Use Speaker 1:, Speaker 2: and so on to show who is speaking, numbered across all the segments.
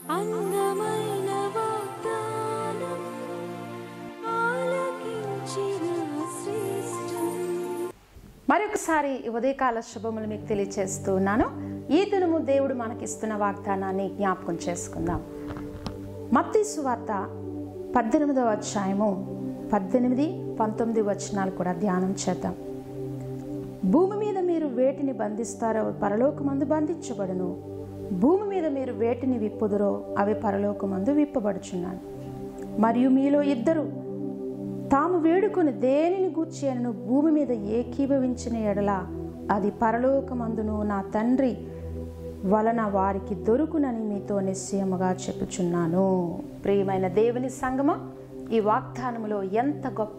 Speaker 1: అందమైన వాగ్దానం ఆలకించిన శ్రేష్టం
Speaker 2: మరొకసారి ఈ ఉదయకాల శుభములు మీకు తెలియచేస్తూ ఉన్నాను ఈ దినము దేవుడు మనకిస్తున్న వాగ్దానాన్ని జ్ఞాపకం చేసుకుందాం మత్తి సువార్త పద్దెనిమిదవ అధ్యాయము పద్దెనిమిది పంతొమ్మిది వచనాలు కూడా ధ్యానం చేద్దాం భూమి మీద మీరు వేటిని బంధిస్తారో అవి పరలోకమందు బంధించబడును భూమి మీద మీరు వేటిని విప్పుదురో అవి పరలోకమందు విప్పబడుచున్నాను మరియు మీలో ఇద్దరు తాము వేడుకొని దేనిని గూర్చి అనను భూమి మీద ఏకీభవించిన ఎడల అది పరలోకమందును నా తండ్రి వలన వారికి దొరుకునని మీతో నిశ్చయముగా చెప్పుచున్నాను ప్రియమైన దేవుని సంగమ ఈ వాగ్దానములో ఎంత గొప్ప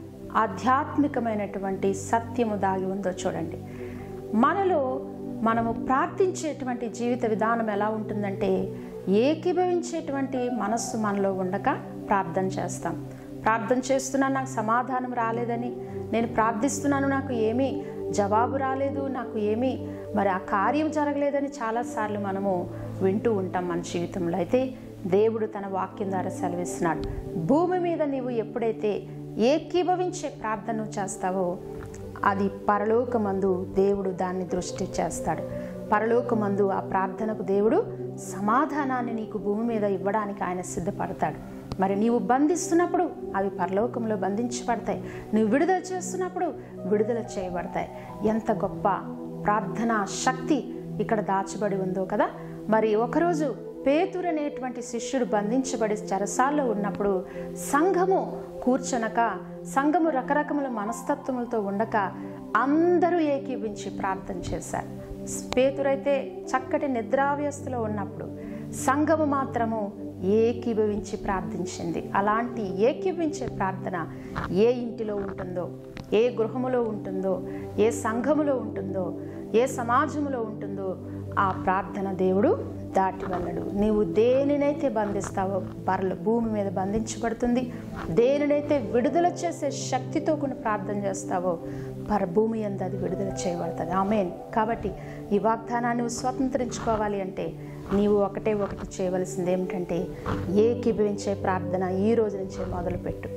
Speaker 2: ఆధ్యాత్మికమైనటువంటి సత్యము దాగి ఉందో చూడండి మనలో మనము ప్రార్థించేటువంటి జీవిత విధానం ఎలా ఉంటుందంటే ఏకీభవించేటువంటి మనస్సు మనలో ఉండక ప్రార్థన చేస్తాం ప్రార్థన చేస్తున్నా నాకు సమాధానం రాలేదని నేను ప్రార్థిస్తున్నాను నాకు ఏమీ జవాబు రాలేదు నాకు ఏమీ మరి ఆ కార్యం జరగలేదని చాలాసార్లు మనము వింటూ ఉంటాం మన జీవితంలో అయితే దేవుడు తన వాక్యం ద్వారా సెలవిస్తున్నాడు భూమి మీద నీవు ఎప్పుడైతే ఏకీభవించే ప్రార్థన చేస్తావో అది పరలోకమందు దేవుడు దాన్ని దృష్టి చేస్తాడు పరలోకమందు ఆ ప్రార్థనకు దేవుడు సమాధానాన్ని నీకు భూమి మీద ఇవ్వడానికి ఆయన సిద్ధపడతాడు మరి నీవు బంధిస్తున్నప్పుడు అవి పరలోకంలో బంధించబడతాయి నువ్వు విడుదల చేస్తున్నప్పుడు విడుదల చేయబడతాయి ఎంత గొప్ప ప్రార్థనా శక్తి ఇక్కడ దాచబడి ఉందో కదా మరి ఒకరోజు పేతురు అనేటువంటి శిష్యుడు బంధించబడి చెరసాల్లో ఉన్నప్పుడు సంఘము కూర్చొనక సంఘము రకరకముల మనస్తత్వములతో ఉండక అందరూ ఏకీభించి ప్రార్థన చేశారు పేతురైతే చక్కటి నిద్రావ్యస్థలో ఉన్నప్పుడు సంఘము మాత్రము ఏకీభవించి ప్రార్థించింది అలాంటి ఏకీభవించే ప్రార్థన ఏ ఇంటిలో ఉంటుందో ఏ గృహములో ఉంటుందో ఏ సంఘములో ఉంటుందో ఏ సమాజములో ఉంటుందో ఆ ప్రార్థన దేవుడు దాటి వెళ్ళడు నీవు దేనినైతే బంధిస్తావో పరల భూమి మీద బంధించబడుతుంది దేనినైతే విడుదల చేసే శక్తితో కొన్ని ప్రార్థన చేస్తావో పర భూమి అందు అది విడుదల చేయబడుతుంది ఆమెన్ కాబట్టి ఈ వాగ్దానాన్ని నువ్వు స్వతంత్రించుకోవాలి అంటే నీవు ఒకటే ఒకటి చేయవలసింది ఏమిటంటే ఏకీభవించే ప్రార్థన ఈ రోజు నుంచే మొదలుపెట్టు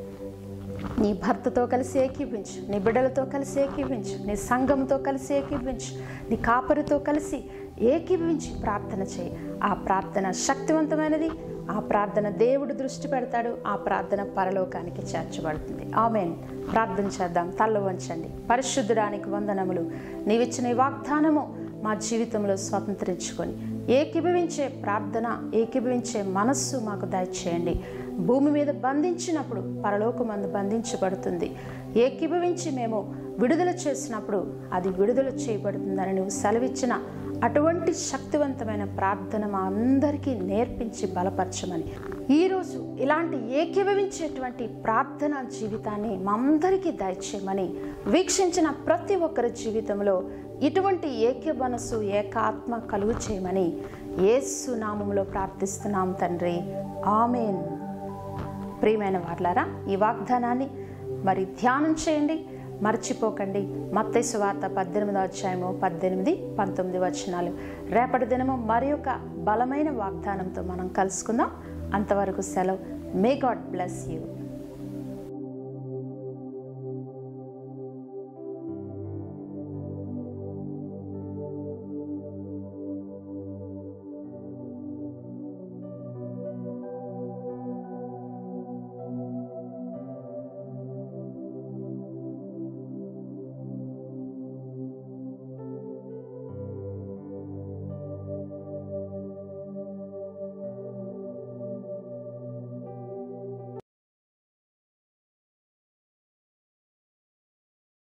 Speaker 2: నీ భర్తతో కలిసి ఏకీభించు నీ బిడ్డలతో కలిసి ఏకీభించు నీ సంఘంతో కలిసి ఏకీభించు నీ కాపరితో కలిసి ఏకీభవించి ప్రార్థన చేయి ఆ ప్రార్థన శక్తివంతమైనది ఆ ప్రార్థన దేవుడు దృష్టి పెడతాడు ఆ ప్రార్థన పరలోకానికి చేర్చబడుతుంది ఆమెన్ ప్రార్థన చేద్దాం తల్ల వంచండి పరిశుద్ధడానికి వందనములు నీవిచ్చిన ఈ వాగ్దానము మా జీవితంలో స్వతంత్రించుకొని ఏకీభవించే ప్రార్థన ఏకీభవించే మనస్సు మాకు దయచేయండి భూమి మీద బంధించినప్పుడు పరలోకమందు బంధించబడుతుంది ఏకీభవించి మేము విడుదల చేసినప్పుడు అది విడుదల చేయబడుతుందని నువ్వు సెలవిచ్చిన అటువంటి శక్తివంతమైన ప్రార్థన మా అందరికీ నేర్పించి బలపరచమని ఈరోజు ఇలాంటి ఏకీభవించేటువంటి ప్రార్థన జీవితాన్ని మా అందరికీ దయచేయమని వీక్షించిన ప్రతి ఒక్కరి జీవితంలో ఇటువంటి ఏక్య మనసు ఏకాత్మ కలుగు చేయమని యేసు నామములో ప్రార్థిస్తున్నాం తండ్రి ఆమెన్ ప్రియమైన వార్లారా ఈ వాగ్దానాన్ని మరి ధ్యానం చేయండి మర్చిపోకండి మత్తయి సువార్త పద్దెనిమిదో అధ్యాయము పద్దెనిమిది పంతొమ్మిది వచనాలు రేపటి దినము మరి ఒక బలమైన వాగ్దానంతో మనం కలుసుకుందాం అంతవరకు సెలవు మే గాడ్ బ్లెస్ యూ